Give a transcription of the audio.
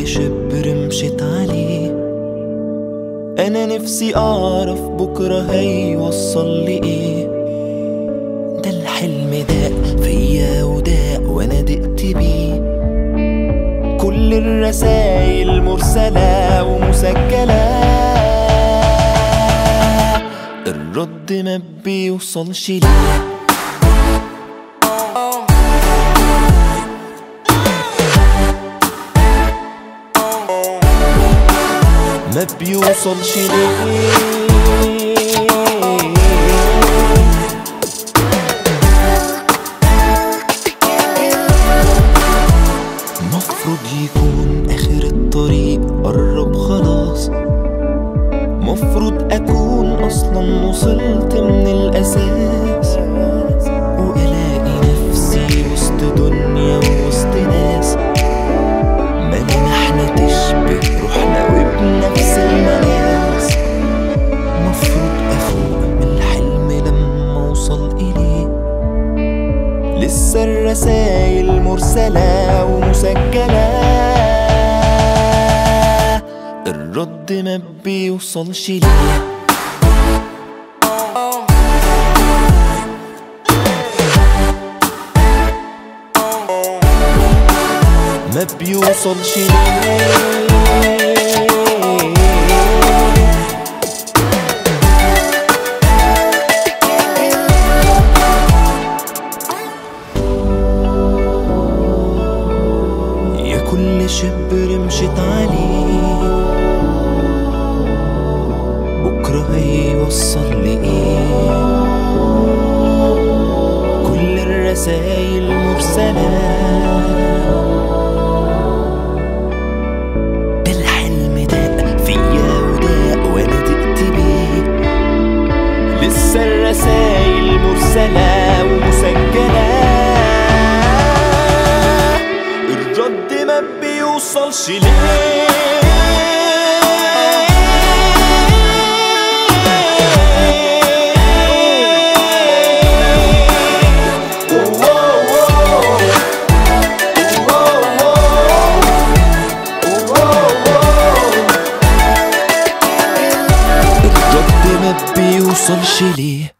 كل شبر مشيت عليه انا نفسي اعرف بكرة هيوصل لي ايه ده الحلم داق فيا وداق وانا دقت بيه كل الرسايل مرسلة ومسجلة الرد ما بيوصلش ليه ما بيوصلش ليه مفروض يكون اخر الطريق قرب خلاص مفروض اكون اصلا وصلت من الاساس والاقي نفسي وسط دنيا ووسط ناس ملامحنا تشبه روحنا وبنفس المقاس مفروض افوق من الحلم لما اوصل اليه لسه الرسايل مرسلة ومسجلة الرد ما بيوصلش ليه ما بيوصلش ليه يا كل شبر مشيت عليه بكرة هيوصل لي ايه كل الرسايل مرسلة بالحلم داق فيا وداق وانا دقت بيه لسه الرسايل مرسلة ومسجلة الرد ما بيوصلش الرد ما بيوصلش ليه